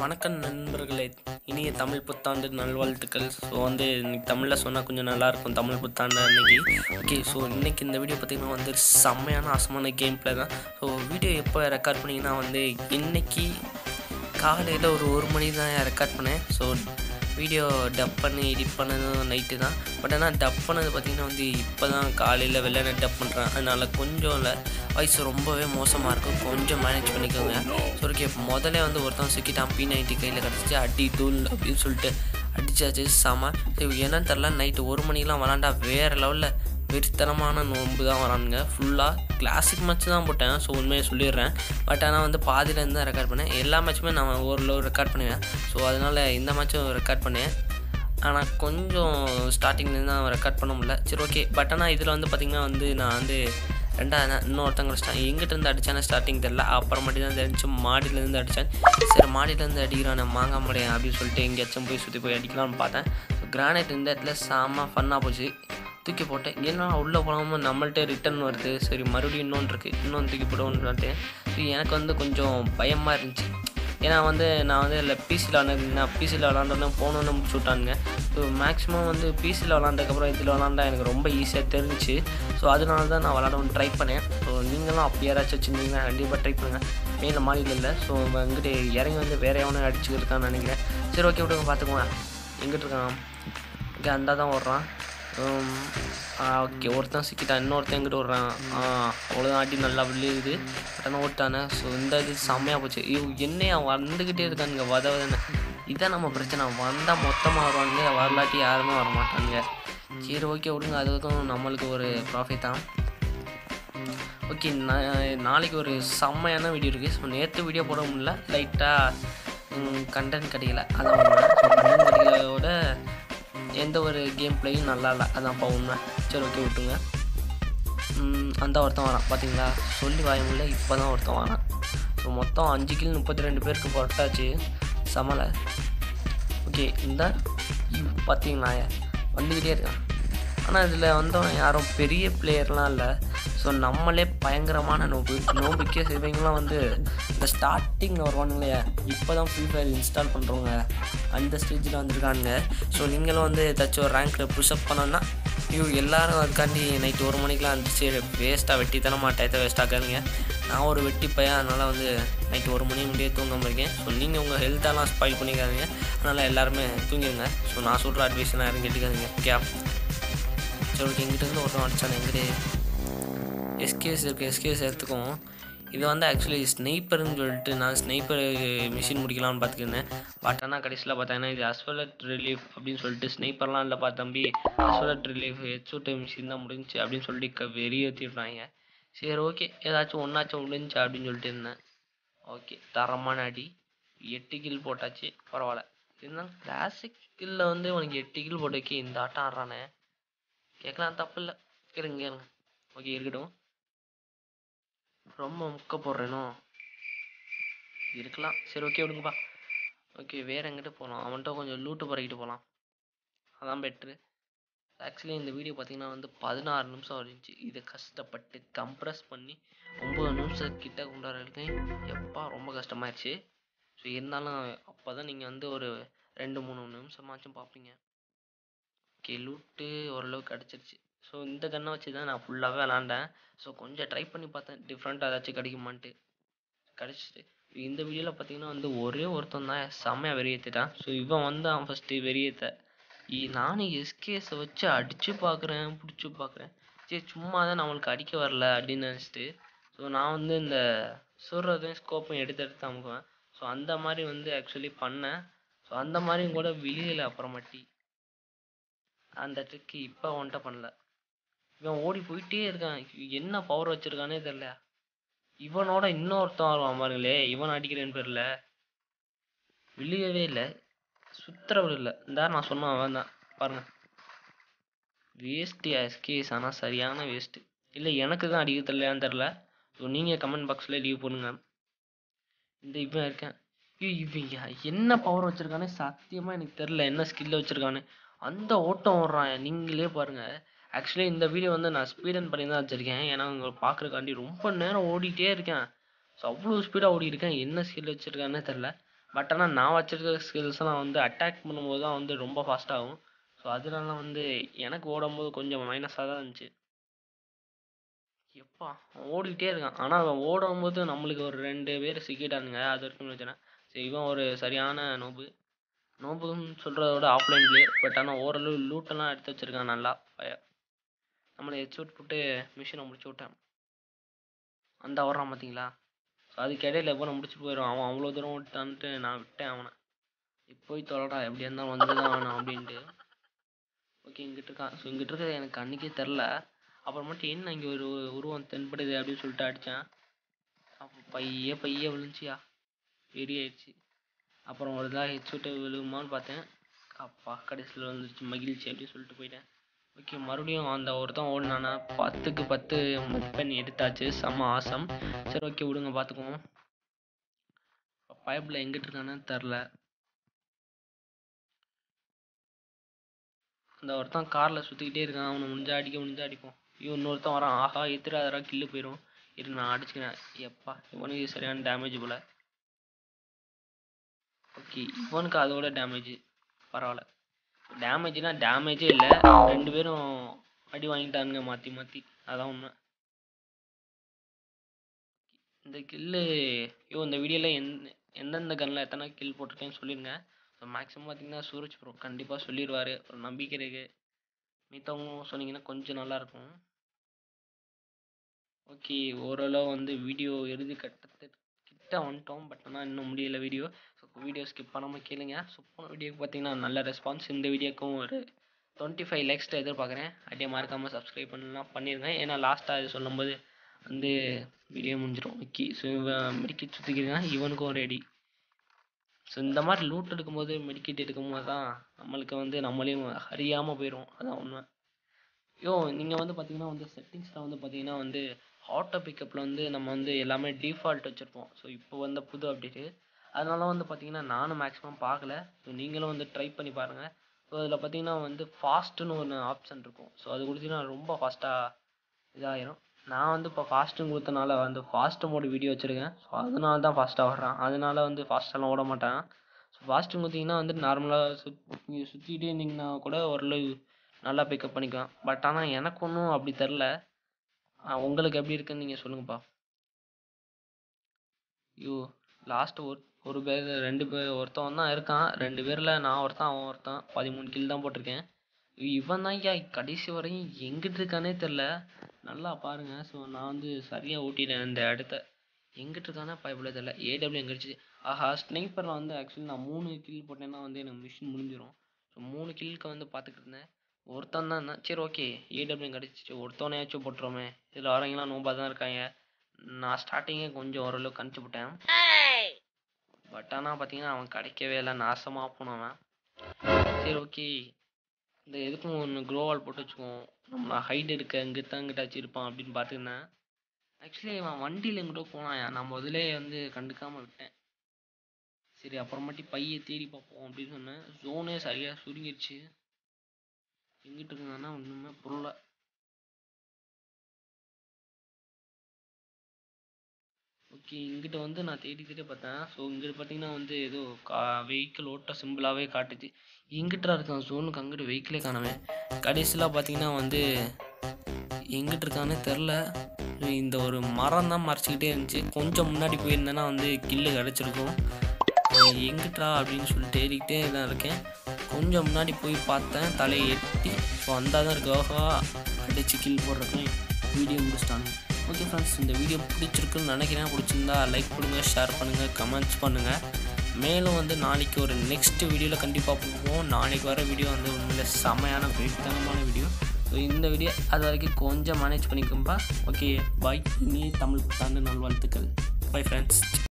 வணக்கம் நண்பர்களே இனிய தமிழ் புத்தாண்டு நல்வாழ்த்துக்கள் ஸோ வந்து இன்னைக்கு தமிழில் சொன்னால் கொஞ்சம் நல்லாயிருக்கும் தமிழ் புத்தாண்டு அன்னைக்கு ஓகே ஸோ இன்னைக்கு இந்த வீடியோ பார்த்தீங்கன்னா வந்து செம்மையான அசமான கேம் பிளே தான் ஸோ வீடியோ எப்போ ரெக்கார்ட் பண்ணிங்கன்னா வந்து இன்னைக்கு காலையில் ஒரு ஒரு மணி தான் ரெக்கார்ட் பண்ணேன் ஸோ வீடியோ டப் பண்ணி எடிட் பண்ணதும் நைட்டு தான் பட் ஆனால் டப் பண்ணது பார்த்திங்கன்னா வந்து இப்போ தான் காலையில் வெள்ளனை டப் பண்ணுறேன் அதனால் கொஞ்சம் இல்லை வாய்ஸ் ரொம்பவே மோசமாக இருக்கும் கொஞ்சம் மேனேஜ் பண்ணிக்கோங்க ஸோ ஓகே முதல்ல வந்து ஒருத்தன் சிக்கிட்டான் பி நைன்ட்டி கையில் கிடச்சிச்சு அடி தூள் அப்படின்னு சொல்லிட்டு அடிச்சாச்சு செம சரி என்னன்னு தெரில நைட்டு ஒரு மணிக்கெலாம் விளாண்டா வேறு லெவலில் வெறித்தனமான நோன்பு தான் வரானுங்க ஃபுல்லாக கிளாசிக் மேட்ச் தான் போட்டேன் ஸோ உண்மையை சொல்லிடுறேன் பட் ஆனால் வந்து பாதியிலேருந்து தான் ரெக்கார்ட் பண்ணேன் எல்லா மேட்சுமே நான் ஒரு லோ ரெக்கார்ட் பண்ணுவேன் ஸோ அதனால் இந்த மேட்சும் ரெக்கார்ட் பண்ணேன் ஆனால் கொஞ்சம் ஸ்டார்டிங்லேருந்து தான் ரெக்கார்ட் பண்ண முடியல சரி ஓகே பட் ஆனால் இதில் வந்து பார்த்திங்கன்னா வந்து நான் வந்து ரெண்டாவது இன்னொருத்தங்க அடிச்சிட்டான் எங்கிட்ட இருந்து அடித்தானே ஸ்டார்டிங் தெரில அப்புறமேட்டு தான் தெரிஞ்சு மாடியிலேருந்து அடித்தான் சரி மாடியிலேருந்து அடிக்கிறான் மாங்க முடியும் அப்படின்னு சொல்லிட்டு எங்கேயாச்சும் போய் சுற்றி போய் அடிக்கலாம்னு பார்த்தேன் கிரானைட் இந்த இடத்துல செம்ம ஃபன்னாக போச்சு தூக்கி போட்டேன் ஏன்னா உள்ளே போகாமல் நம்மள்ட்ட ரிட்டன் வருது சரி மறுபடியும் இன்னொன்று இருக்குது இன்னொன்று தூக்கி போடுவோன்னு ஸோ எனக்கு வந்து கொஞ்சம் பயமாக இருந்துச்சு ஏன்னா வந்து நான் வந்து இல்லை பிசியில் விளாண்டுருந்தேன் பிசியில் விளாண்டோன்னே போகணுன்னு முடிச்சு விட்டானுங்க ஸோ மேக்ஸிமம் வந்து பிசியில் விளாண்டதுக்கப்புறம் இதில் விளாண்டா எனக்கு ரொம்ப ஈஸியாக தெரிஞ்சிச்சு ஸோ அதனால தான் நான் விளாடணும்னு ட்ரை பண்ணேன் ஸோ நீங்களும் அப்படி யாராச்சும் வச்சுருந்தீங்கன்னா கண்டிப்பாக ட்ரை பண்ணுங்கள் மேலே மாடியில் இல்லை ஸோ இங்கிட்ட இறங்கி வந்து வேறு எவனும் அடிச்சுக்கிருக்கான்னு நினைக்கிறேன் சரி ஓகே விடுங்க பார்த்துக்குவேன் எங்கிட்டு இருக்கான் இங்கே அந்த தான் ஓடுறான் ஓகே ஒருத்தன் சிக்கிட்டான் இன்னொருத்தன் எங்கிட்ட விட்றான் அவ்வளோதான் அடி நல்லா விழுகுது பட் ஓட்டானே ஸோ இந்த இது செம்மையாக போச்சு ஐயோ என்னையா வந்துக்கிட்டே இருக்கானுங்க வத வதன்னு இதான் நம்ம பிரச்சனை வந்தால் மொத்தமாக வருவானுங்க வரலாட்டி யாருமே வரமாட்டானுங்க சரி ஓகே விடுங்க அது வரைக்கும் நம்மளுக்கு ஒரு ப்ராஃபிட் தான் ஓகே நாளைக்கு ஒரு செம்மையான வீடியோ இருக்குது ஸோ நேற்று வீடியோ போட முடியல லைட்டாக கண்டென்ட் கிடைக்கல அதான் உண்மை ஸோ கண்டென்ட் கிடைக்கலோட எந்த ஒரு கேம் பிளேயும் நல்லா இல்லை அதான்ப்பா உண்மை சரி ஓகே விட்டுங்க அந்த ஒருத்தன் வரான் பார்த்தீங்களா சொல்லி வாய முடியல இப்போ தான் ஒருத்தன் வரான் ஸோ மொத்தம் அஞ்சு கிலோ முப்பத்தி ரெண்டு பேருக்கு போட்டாச்சு சமலை ஓகே இந்த பார்த்தீங்களா வந்துக்கிட்டே இருக்கான் ஆனால் இதில் வந்தவன் யாரும் பெரிய பிளேயர்லாம் இல்லை ஸோ நம்மளே பயங்கரமான நோம்பு நோம்புக்கே செய்வங்களாம் வந்து இந்த ஸ்டார்டிங்கில் வருவானுங்க இல்லையா இப்போ தான் ஃப்ரீ ஃபயர் இன்ஸ்டால் பண்ணுறவங்க அந்த ஸ்டேஜில் வந்திருக்கானுங்க ஸோ நீங்களும் வந்து ஏதாச்சும் ஒரு ரேங்க்கில் புஷ்அப் பண்ணோன்னா ஐயோ எல்லோரும் அதுக்காண்டி நைட்டு ஒரு மணிக்கெலாம் இருந்துச்சு வேஸ்ட்டாக வெட்டித்தனமா டயத்தை வேஸ்ட் ஆக்காதீங்க நான் ஒரு வெட்டி பையன் அதனால் வந்து நைட்டு ஒரு மணி முடியே தூங்காமல் இருக்கேன் ஸோ நீங்கள் உங்கள் ஹெல்த்தெல்லாம் ஸ்பாயில் பண்ணிக்காதீங்க அதனால் எல்லாருமே தூங்கிடுங்க ஸோ நான் சொல்கிற அட்வைஸ்லாம் யாரும் கேட்டுக்காதீங்க ஓகே சரி ஓகே எங்கிட்டேருந்து ஒருத்தன் அடித்தானே எங்கிட்டே எஸ்கேஎஸ் இருக்குது எஸ்கேஎஸ் எடுத்துக்கும் இது வந்து ஆக்சுவலி ஸ்னைப்பர்னு சொல்லிட்டு நான் ஸ்னைப்பர் மிஷின் முடிக்கலாம்னு பார்த்துக்கிருந்தேன் பட் ஆனால் கடைசியில் பார்த்தீங்கன்னா இது அஸ்வலட் ரிலீஃப் அப்படின்னு சொல்லிட்டு ஸ்னைப்பர்லாம் இல்லைப்பா தம்பி அஸ்வலட் ரிலீஃப் ஹெட்சூட் மிஷின் தான் முடிஞ்சுச்சு அப்படின்னு சொல்லிட்டு வெறியேற்றிடுறாங்க சரி ஓகே ஏதாச்சும் ஒன்றாச்சும் முடிஞ்சு அப்படின்னு சொல்லிட்டு இருந்தேன் ஓகே தரமான அடி எட்டு கில் போட்டாச்சு பரவாயில்ல இருந்தாலும் கிளாசிக் கில்ல வந்து உனக்கு எட்டு கில் போட்டுக்கு இந்த ஆட்டம் ஆடுறானே கேட்கலாம் தப்பு இல்லை கேளுங்க கேளுங்க ஓகே இருக்கட்டும் ரொம்ப முக்க போடுறேனோ இருக்கலாம் சரி ஓகே விடுங்கப்பா ஓகே வேறு எங்கிட்ட போகலாம் அவன்கிட்ட கொஞ்சம் லூட்டு பறக்கிட்டு போகலாம் அதான் பெட்ரு ஆக்சுவலி இந்த வீடியோ பார்த்தீங்கன்னா வந்து பதினாறு நிமிஷம் இருந்துச்சு இதை கஷ்டப்பட்டு கம்ப்ரஸ் பண்ணி ஒம்பது நிமிஷம் கிட்ட கொண்டாடுறதுக்கு எப்பா ரொம்ப கஷ்டமாயிருச்சு ஸோ இருந்தாலும் அப்போ தான் நீங்கள் வந்து ஒரு ரெண்டு மூணு நிமிஷமாச்சும் பார்ப்பீங்க ஓகே லூட்டு ஓரளவுக்கு கிடச்சிருச்சு ஸோ இந்த கன்னை வச்சு தான் நான் ஃபுல்லாகவே விளாண்டேன் ஸோ கொஞ்சம் ட்ரை பண்ணி பார்த்தேன் டிஃப்ரெண்ட்டாக ஏதாச்சும் கிடைக்குமான்ட்டு கிடச்சிட்டு இந்த வீடியோவில் பார்த்தீங்கன்னா வந்து ஒரே ஒருத்தன் தான் செம்மையாக வெறியேற்றிட்டான் ஸோ இவன் வந்து அவன் ஃபஸ்ட்டு வெறியேற்ற நானும் எஸ்கேஸை வச்சு அடித்து பார்க்குறேன் பிடிச்சி பார்க்குறேன் சரி சும்மா தான் நம்மளுக்கு அடிக்க வரல அப்படின்னு நினச்சிட்டு ஸோ நான் வந்து இந்த சொல்கிறதையும் ஸ்கோப்பையும் எடுத்து எடுத்து அமுக்குவேன் ஸோ அந்த மாதிரி வந்து ஆக்சுவலி பண்ணேன் ஸோ அந்த மாதிரியும் கூட விழியலை அப்புறமாட்டி அந்த ட்ரிக்கு இப்போ ஒன்ட்ட பண்ணல இவன் ஓடி போயிட்டே இருக்கான் என்ன பவர் வச்சிருக்கானே தெரில இவனோட இன்னொருத்தன் வருவான் பாருங்களே இவன் அடிக்கிறேன்னு பேர்ல விழியவே இல்லை சுத்தரவு இல்லை இந்த நான் சொன்ன அவன் தான் பாருங்க வேஸ்ட்டு எஸ்கேஸ் ஆனால் சரியான வேஸ்ட்டு இல்லை எனக்கு தான் அடிக்க தெரியலையான்னு தெரில ஸோ நீங்கள் கமெண்ட் பாக்ஸில் லீவ் பண்ணுங்க இந்த இவன் இருக்கேன் ஐயோ இவன் என்ன பவர் வச்சுருக்கானே சத்தியமாக எனக்கு தெரில என்ன ஸ்கில்ல வச்சுருக்கானு அந்த ஓட்டம் ஓடுறான் நீங்களே பாருங்கள் ஆக்சுவலி இந்த வீடியோ வந்து நான் ஸ்பீடன் பண்ணி தான் வச்சுருக்கேன் ஏன்னா உங்களை பார்க்குறக்காண்டி ரொம்ப நேரம் ஓடிட்டே இருக்கேன் ஸோ அவ்வளோ ஸ்பீடாக ஓடி இருக்கேன் என்ன ஸ்கில் வச்சுருக்கானே தெரில பட் ஆனால் நான் வச்சிருக்கிற ஸ்கில்ஸ்லாம் வந்து அட்டாக் பண்ணும்போது தான் வந்து ரொம்ப ஃபாஸ்ட்டாகும் ஸோ அதனால வந்து எனக்கு ஓடும்போது கொஞ்சம் மைனஸாக தான் இருந்துச்சு எப்பா அவன் ஓடிக்கிட்டே இருக்கான் ஆனால் அவன் ஓடும்போது நம்மளுக்கு ஒரு ரெண்டு பேர் சிக்கிட்டானுங்க அது வரைக்கும் பிரச்சனை சரி இவன் ஒரு சரியான நோபு நோபுன்னு சொல்கிறத விட ஆஃப்லைன் பிளேயர் பட் ஆனால் ஓரளவு லூட்டெல்லாம் எடுத்து வச்சிருக்கான் நல்லா பய நம்மளை ஹெட்ஷூட் போட்டு மிஷினை முடிச்சு விட்டான் அந்த வர்றான் பார்த்தீங்களா ஸோ அதுக்கு இடையில எப்போ நான் முடிச்சு போயிடும் அவன் அவ்வளோ தூரம் விட்டான்ட்டு நான் விட்டேன் அவனை இப்போ போய் தொலைடா எப்படி இருந்தாலும் வந்து தான் வேணும் அப்படின்ட்டு ஓகே இங்கிட்டு இருக்கான் ஸோ இங்கிட்டு இருக்கிறது எனக்கு அன்றைக்கே தெரில அப்புறமேட்டு என்ன இங்கே ஒரு உருவம் தென்படுது அப்படின்னு சொல்லிட்டு அடித்தேன் அப்போ பைய பைய விழுந்துச்சியா பெரிய ஆயிடுச்சு அப்புறம் ஒரு இதாக ஹெட்ஷூட்டு விழுகுமான்னு பார்த்தேன் அப்பா கடைசியில் வந்துருச்சு மகிழ்ச்சி அப்படின்னு சொல்லிட்டு போயிட்டேன் ஓகே மறுபடியும் அந்த ஒருத்தன் ஓடினானா பத்துக்கு பத்து மதிப்பெண் எடுத்தாச்சு செம்ம ஆசம் சரி ஓகே விடுங்க பார்த்துக்குவோம் பைப்பில் எங்கிட்டு இருக்கானு தெரில அந்த ஒருத்தன் காரில் சுற்றிக்கிட்டே இருக்கான் அவனை முடிஞ்சா அடிக்க முடிஞ்சா அடிப்போம் இவன் இன்னொருத்தன் வரான் ஆஹா எத்திராதரா கில்லு போயிடும் இரு நான் அடிச்சுக்கிறேன் எப்பா இவனுக்கு சரியான டேமேஜ் போல ஓகே இவனுக்கு அதோட டேமேஜ் பரவாயில்ல டேமேஜ்னா டேமேஜே இல்லை ரெண்டு பேரும் அடி வாங்கிட்டானுங்க மாற்றி மாற்றி அதான் உண்மை இந்த கில்லு ஐயோ இந்த வீடியோவில் எந்த எந்தெந்த கன்னில் எத்தனை கில் போட்டிருக்கேன்னு சொல்லிடுங்க ஸோ மேக்ஸிமம் பார்த்தீங்கன்னா சூரஜ் ப்ரோ கண்டிப்பாக சொல்லிடுவார் ஒரு நம்பிக்கை இருக்கு மித்தவங்க சொன்னீங்கன்னா கொஞ்சம் நல்லாயிருக்கும் ஓகே ஓரளவு வந்து வீடியோ இறுதி கட்டத்து கிட்ட வந்துட்டோம் பட் ஆனால் இன்னும் முடியல வீடியோ ஸோ வீடியோ ஸ்கிப் பண்ணாமல் கேளுங்க ஸோ போன வீடியோக்கு பார்த்தீங்கன்னா நல்ல ரெஸ்பான்ஸ் இந்த வீடியோக்கும் ஒரு டுவெண்ட்டி ஃபைவ் லேக்ஸ்ட்டு எதிர்பார்க்குறேன் அப்படியே மறக்காமல் சப்ஸ்கிரைப் பண்ணலாம் பண்ணிடுங்க ஏன்னா லாஸ்ட்டாக இது சொல்லும்போது வந்து வீடியோ முடிஞ்சிடும் ஓகே ஸோ இவன் மெடிக்கெட் சுற்றிக்கிறான் இவனுக்கும் ரெடி ஸோ இந்த மாதிரி லூட் எடுக்கும்போது மெடிக்கெட் எடுக்கும்போது தான் நம்மளுக்கு வந்து நம்மளையும் அறியாமல் போயிடும் அதான் உண்மை யோ நீங்கள் வந்து பார்த்தீங்கன்னா வந்து செட்டிங்ஸில் வந்து பார்த்தீங்கன்னா வந்து ஆட்டோ பிக்கப்பில் வந்து நம்ம வந்து எல்லாமே டிஃபால்ட் வச்சுருப்போம் ஸோ இப்போ வந்த புது அப்டேட்டு அதனால வந்து பார்த்தீங்கன்னா நானும் மேக்ஸிமம் பார்க்கல ஸோ நீங்களும் வந்து ட்ரை பண்ணி பாருங்கள் ஸோ அதில் பார்த்தீங்கன்னா வந்து ஃபாஸ்ட்டுன்னு ஒன்று ஆப்ஷன் இருக்கும் ஸோ அது கொடுத்தீங்கன்னா ரொம்ப ஃபாஸ்ட்டாக இதாயிரும் நான் வந்து இப்போ ஃபாஸ்ட்டுன்னு கொடுத்தனால வந்து ஃபாஸ்ட்டு மோடு வீடியோ வச்சுருக்கேன் ஸோ அதனால தான் ஃபாஸ்ட்டாக வர்றான் அதனால வந்து ஃபாஸ்ட்டெல்லாம் ஓட மாட்டேன் ஸோ ஃபாஸ்ட்டு கொடுத்தீங்கன்னா வந்து நார்மலாக சுத் நீங்கள் சுற்றிக்கிட்டே இருந்தீங்கன்னா கூட ஓரளவு நல்லா பிக்கப் பண்ணிக்கலாம் பட் ஆனால் எனக்கு ஒன்றும் அப்படி தெரில உங்களுக்கு எப்படி இருக்குன்னு நீங்கள் சொல்லுங்கப்பா ஐயோ லாஸ்ட்டு ஒரு ஒரு பேர் ரெண்டு பேர் ஒருத்தவன் தான் இருக்கான் ரெண்டு பேரில் நான் ஒருத்தன் அவன் ஒருத்தன் பதிமூணு கில் தான் போட்டிருக்கேன் இவன் தான் ஐயா கடைசி வரையும் எங்கிட்டு இருக்கானே தெரில நல்லா பாருங்கள் ஸோ நான் வந்து சரியாக ஓட்டிட்டேன் இந்த இடத்த எங்கிட்டு இருக்கானே பயப்பட தெரில ஏடபிள்யூ எங்கிடுச்சு ஆஹா ஸ்னைப்பரில் வந்து ஆக்சுவலி நான் மூணு கில் போட்டேன்னா வந்து எனக்கு மிஷின் முடிஞ்சிடும் ஸோ மூணு கில்லுக்கு வந்து பார்த்துக்கிட்டு இருந்தேன் ஒருத்தன் தான் இருந்தான் சரி ஓகே ஏடபிள்யூ கிடச்சிச்சு ஒருத்தவனையாச்சும் போட்டுருமே இதில் வரவங்களாம் நோம்பாக தான் இருக்காங்க நான் ஸ்டார்டிங்கே கொஞ்சம் ஓரளவு கணிச்சு விட்டேன் பட் ஆனால் பார்த்தீங்கன்னா அவன் கிடைக்கவே இல்லை நாசமாக போனவன் சரி ஓகே இந்த எதுக்கும் ஒன்று க்ரோவால் போட்டு வச்சுக்குவோம் நம்ம ஹைட் எடுக்க இங்கிட்ட இங்கிட்டாச்சும் இருப்பான் அப்படின்னு பார்த்துருந்தேன் ஆக்சுவலி அவன் வண்டியில் எங்கிட்ட போனான் நான் முதலே வந்து கண்டுக்காமல் விட்டேன் சரி அப்புறமாட்டி பையை தேடி பார்ப்போம் அப்படின்னு சொன்னேன் ஜோனே சரியாக சுருங்கிடுச்சு எங்கிட்டு இருந்தானா ஒன்றுமே புரியல ஓகே இங்கிட்ட வந்து நான் தேடி தேடி பார்த்தேன் ஸோ இங்கிட்ட பார்த்தீங்கன்னா வந்து ஏதோ கா வெஹிக்கிள் ஓட்ட சிம்பிளாகவே காட்டுச்சு எங்கிட்ட இருக்கான் ஜோனுக்கு அங்கிட்டு வெஹிக்கிளே காணவே கடைசியில் பார்த்தீங்கன்னா வந்து எங்கிட்டு இருக்கானே தெரில இந்த ஒரு மரம் தான் மறைச்சிக்கிட்டே இருந்துச்சு கொஞ்சம் முன்னாடி போயிருந்தேன்னா வந்து கில்லு கிடச்சிருக்கும் எங்கிட்டா அப்படின்னு சொல்லி தேடிக்கிட்டே தான் இருக்கேன் கொஞ்சம் முன்னாடி போய் பார்த்தேன் தலையை எட்டி ஸோ அந்த தான் இருக்கு ஆஹா அடிச்சு கில் போடுறதுக்கும் வீடியோ முடிச்சிட்டாங்க ஓகே ஃப்ரெண்ட்ஸ் இந்த வீடியோ பிடிச்சிருக்குன்னு நினைக்கிறேன் பிடிச்சிருந்தா லைக் பண்ணுங்கள் ஷேர் பண்ணுங்கள் கமெண்ட்ஸ் பண்ணுங்கள் மேலும் வந்து நாளைக்கு ஒரு நெக்ஸ்ட் வீடியோவில் கண்டிப்பாக போவோம் நாளைக்கு வர வீடியோ வந்து உண்மையில் செமையான வெயிட்டனமான வீடியோ ஸோ இந்த வீடியோ அது வரைக்கும் கொஞ்சம் மேனேஜ் பண்ணிக்கோம்பா ஓகே பாய் இனி தமிழ் புத்தாண்டு நல்வாழ்த்துக்கள் பை ஃப்ரெண்ட்ஸ்